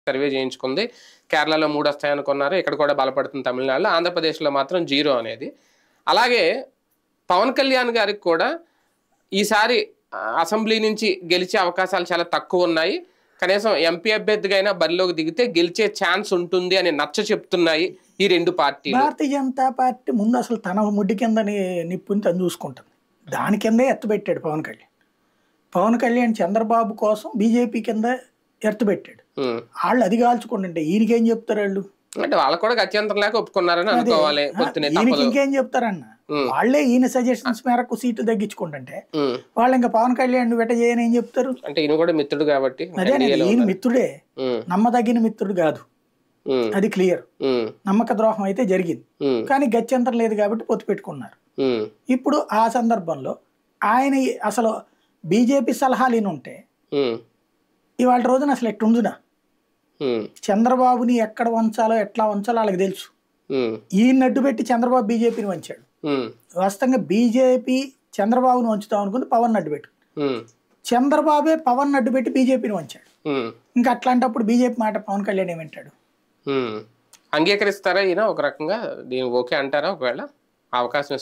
Survey చేయించుకుంది కేరళలో మూడు వస్తాయి అనుకున్నారు ఇక్కడ కూడా బలపడుతుంది తమిళనాడులో ఆంధ్రప్రదేశ్లో మాత్రం జీరో అనేది అలాగే పవన్ కళ్యాణ్ గారికి కూడా ఈసారి ఆ, అసెంబ్లీ నుంచి గెలిచే అవకాశాలు చాలా తక్కువ ఉన్నాయి కనీసం ఎంపీ అభ్యర్థిగా అయినా బరిలోకి దిగితే గెలిచే ఛాన్స్ ఉంటుంది అని నచ్చ చెప్తున్నాయి ఈ రెండు పార్టీలు భారతీయ జనతా పార్టీ ముందు అసలు తన ముడ్డి కింద ని- నిప్పుని తను చూసుకుంటుంది దాని కిందే ఎత్తబెట్టాడు పవన్ కళ్యాణ్ పవన్ కళ్యాణ్ చంద్రబాబు కోసం బీజేపీ కింద ఎత్తబెట్టాడు ఉమ్. వాళ్ళు అది కాల్చుకుంటుంటే ఈయనకేం చెప్తారు వాళ్ళు అంటే వాళ్ళకు కూడా గత్యంతరం లేక ఒప్పుకున్నారని అనుకోవాలి పొద్దునే ఈయనకి తప్పదు ఇంకేం చెప్తారన్న ఉమ్. వాళ్ళే ఈయన సజెషన్స్ మేరకు సీట్లు తగ్గించుకుంటుంటే ఉమ్. వాళ్ళు ఇంకా పవన్ కళ్యాణ్ వెట చేయని ఏం చెప్తారు అంటే ఈయన కూడా మిత్రుడు కాబట్టి అదే NDA లో ఈయన ఉన్నారు. మిత్రుడే ఉమ్. నమ్మదగిన మిత్రుడు కాదు ఉమ్. అది క్లియర్ ఉమ్. నమ్మక ద్రోహం అయితే జరిగింది ఉమ్. కానీ గత్యంతరం లేదు కాబట్టి పొత్తు పెట్టుకున్నారు ఉమ్. ఇప్పుడు ఆ సందర్భంలో ఆయన ఈ- అసలు బీజేపీ సలహాలు ఈయన ఉంటే ఉమ్. ఇవాళ రోజున అసలు ఎట్టుండునా ఉమ్. చంద్రబాబుని ఎక్కడ వంచాలో ఎట్లా వంచాలో వాళ్ళకి తెలుసు ఉమ్. ఈయన అడ్డు పెట్టి చంద్రబాబు బీజేపీని వంచాడు ఉమ్. వాస్తవంగా బీజేపీ చంద్రబాబును వంచుతాం అనుకుంది పవన్ అడ్డు పెట్టు ఉమ్. చంద్రబాబే పవన్ అడ్డు పెట్టి బీజేపీని వంచాడు ఉమ్. ఇంకా అట్లాంటప్పుడు బీజేపీ మాట పవన్ కళ్యాణ్ ఏమంటాడు ఉమ్. అంగీకరిస్తారా ఈయన ఒక రకంగా దీని ఓకే అంటారా ఒకవేళ అవకాశం